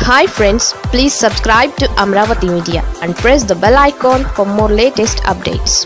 hi friends please subscribe to Amaravati media and press the bell icon for more latest updates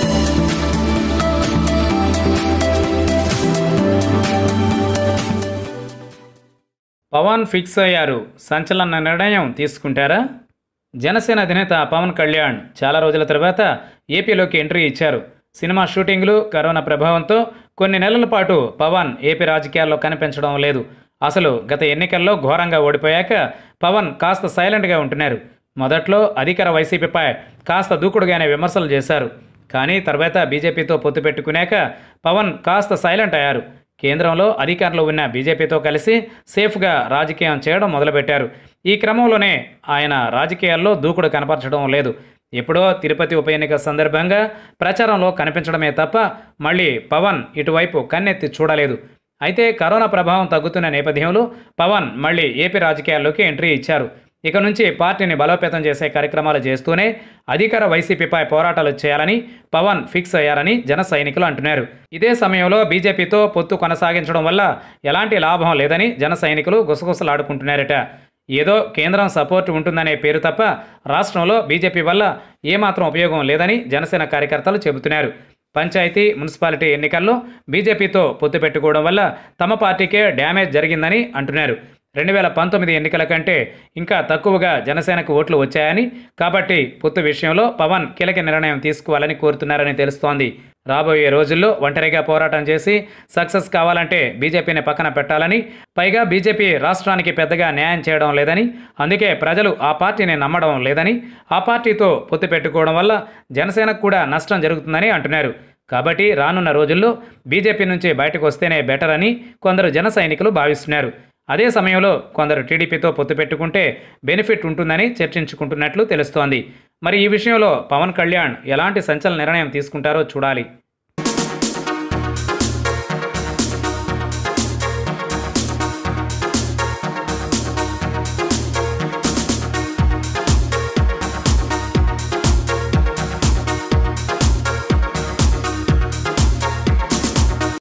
Pawan fix అయ్యారు సంచలన నిర్ణయం తీసుకుంటారా జనసేన అధినేత పవన్ కళ్యాణ్ చాలా రోజుల తర్వాత ఏపీలోకి ఎంట్రీ ఇచ్చారు సినిమా షూటింగ్లు కరోనా ప్రభావంతో కొన్ని నెలల పాటు పవన్ ఏపీ రాజకీయాల్లో కనిపించడం లేదు అసలు గత ఎన్నికల్లో ఘోరంగా ఓడిపోయాక పవన్ కాస్త సైలెంట్గా ఉంటున్నారు మొదట్లో అధికార వైసీపీపై కాస్త దూకుడుగానే విమర్శలు చేశారు కానీ తర్వాత బీజేపీతో పొత్తు పెట్టుకున్నాక పవన్ కాస్త సైలెంట్ అయ్యారు కేంద్రంలో అధికారంలో ఉన్న బీజేపీతో కలిసి సేఫ్గా రాజకీయం చేయడం మొదలుపెట్టారు ఈ క్రమంలోనే ఆయన రాజకీయాల్లో దూకుడు కనపరచడం లేదు ఎప్పుడో తిరుపతి ఉప ఎన్నిక సందర్భంగా ప్రచారంలో కనిపించడమే తప్ప మళ్ళీ పవన్ ఇటువైపు కన్నెత్తి చూడలేదు అయితే కరోనా ప్రభావం తగ్గుతున్న నేపథ్యంలో పవన్ మళ్ళీ ఏపీ రాజకీయాల్లోకి ఎంట్రీ ఇచ్చారు ఇక నుంచి పార్టీని బలోపేతం చేసే కార్యక్రమాలు చేస్తూనే అధికార వైసీపీపై పోరాటాలు చేయాలని పవన్ ఫిక్స్ అయ్యారని జన సైనికులు అంటున్నారు ఇదే సమయంలో బీజేపీతో పొత్తు కొనసాగించడం వల్ల ఎలాంటి లాభం లేదని జన సైనికులు గుసగుసలాడుకుంటున్నారట ఏదో కేంద్రం సపోర్ట్ ఉంటుందనే పేరు తప్ప రాష్ట్రంలో బీజేపీ వల్ల ఏమాత్రం ఉపయోగం లేదని జనసేన కార్యకర్తలు చెబుతున్నారు పంచాయతీ మున్సిపాలిటీ ఎన్నికల్లో బీజేపీతో పొత్తు పెట్టుకోవడం వల్ల తమ పార్టీకే డ్యామేజ్ జరిగిందని అంటున్నారు రెండు వేల పంతొమ్మిది ఎన్నికల కంటే ఇంకా తక్కువగా జనసేనకు ఓట్లు వచ్చాయని కాబట్టి పొత్తు విషయంలో పవన్ కీలక నిర్ణయం తీసుకోవాలని కోరుతున్నారని తెలుస్తోంది రాబోయే రోజుల్లో ఒంటరిగా పోరాటం చేసి సక్సెస్ కావాలంటే బీజేపీని పక్కన పెట్టాలని పైగా బీజేపీ రాష్ట్రానికి పెద్దగా న్యాయం చేయడం లేదని అందుకే ప్రజలు ఆ పార్టీని నమ్మడం లేదని ఆ పార్టీతో పొత్తు పెట్టుకోవడం వల్ల జనసేనకు కూడా నష్టం జరుగుతుందని అంటున్నారు కాబట్టి రానున్న రోజుల్లో బీజేపీ నుంచి బయటకు వస్తేనే బెటర్ అని కొందరు జన సైనికులు భావిస్తున్నారు అదే సమయంలో కొందరు టీడీపీతో పొత్తు పెట్టుకుంటే బెనిఫిట్ ఉంటుందని చర్చించుకుంటున్నట్లు తెలుస్తోంది మరి ఈ విషయంలో పవన్ కళ్యాణ్ ఎలాంటి సంచలన నిర్ణయం తీసుకుంటారో చూడాలి